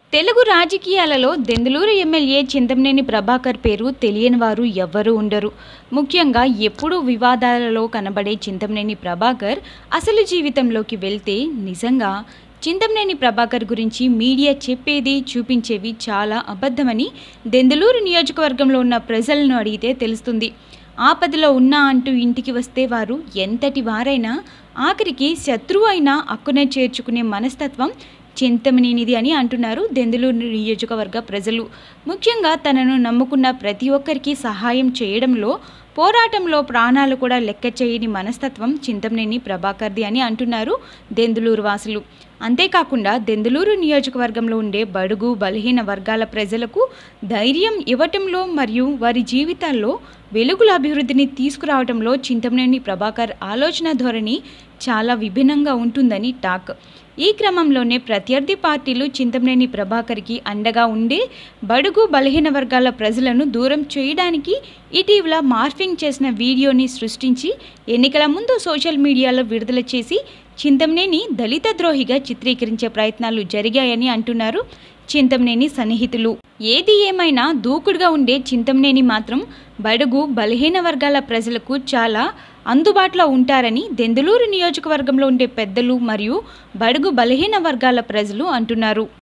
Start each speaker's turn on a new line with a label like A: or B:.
A: తెలుగు రాజకీయాలలో దెందులూరు ఎమ్మెల్యే చింతమనేని ప్రభాకర్ పేరు తెలియని వారు ఎవ్వరూ ఉండరు ముఖ్యంగా ఎప్పుడూ వివాదాలలో కనబడే చింతమనేని ప్రభాకర్ అసలు జీవితంలోకి వెళ్తే నిజంగా చింతమనేని ప్రభాకర్ గురించి మీడియా చెప్పేది చూపించేవి చాలా అబద్ధమని దెందులూరు నియోజకవర్గంలో ఉన్న ప్రజలను అడిగితే తెలుస్తుంది ఆపదలో ఉన్నా అంటూ ఇంటికి వస్తే వారు ఎంతటి వారైనా ఆఖరికి శత్రువు అయినా అక్కునే చేర్చుకునే మనస్తత్వం చింతమనేనిది అని అంటున్నారు దెందులూరు నియోజకవర్గ ప్రజలు ముఖ్యంగా తనను నమ్ముకున్న ప్రతి ఒక్కరికి సహాయం చేయడంలో పోరాటంలో ప్రాణాలు కూడా లెక్క చేయని మనస్తత్వం చింతమనేని ప్రభాకర్ది అని అంటున్నారు దెందులూరు వాసులు అంతేకాకుండా దెందులూరు నియోజకవర్గంలో ఉండే బడుగు బలహీన వర్గాల ప్రజలకు ధైర్యం ఇవ్వటంలో మరియు వారి జీవితాల్లో వెలుగుల అభివృద్ధిని తీసుకురావడంలో చింతమనేని ప్రభాకర్ ఆలోచన ధోరణి చాలా విభిన్నంగా ఉంటుందని టాక్ ఈ క్రమంలోనే ప్రత్యర్థి పార్టీలు చింతమనేని ప్రభాకర్కి అండగా ఉండే బడుగు బలహీన వర్గాల ప్రజలను దూరం చేయడానికి ఇటీవల మార్ఫింగ్ చేసిన వీడియోని సృష్టించి ఎన్నికల ముందు సోషల్ మీడియాలో విడుదల చేసి చింతమనేని దళిత ద్రోహిగా చిత్రీకరించే ప్రయత్నాలు జరిగాయని అంటున్నారు చింతమనేని సన్నిహితులు ఏది ఏమైనా దూకుడుగా ఉండే చింతమనేని మాత్రం బడుగు బలహీన వర్గాల ప్రజలకు చాలా అందుబాటులో ఉంటారని దెందులూరు నియోజకవర్గంలో ఉండే పెద్దలు మరియు బడుగు బలహీన వర్గాల ప్రజలు అంటున్నారు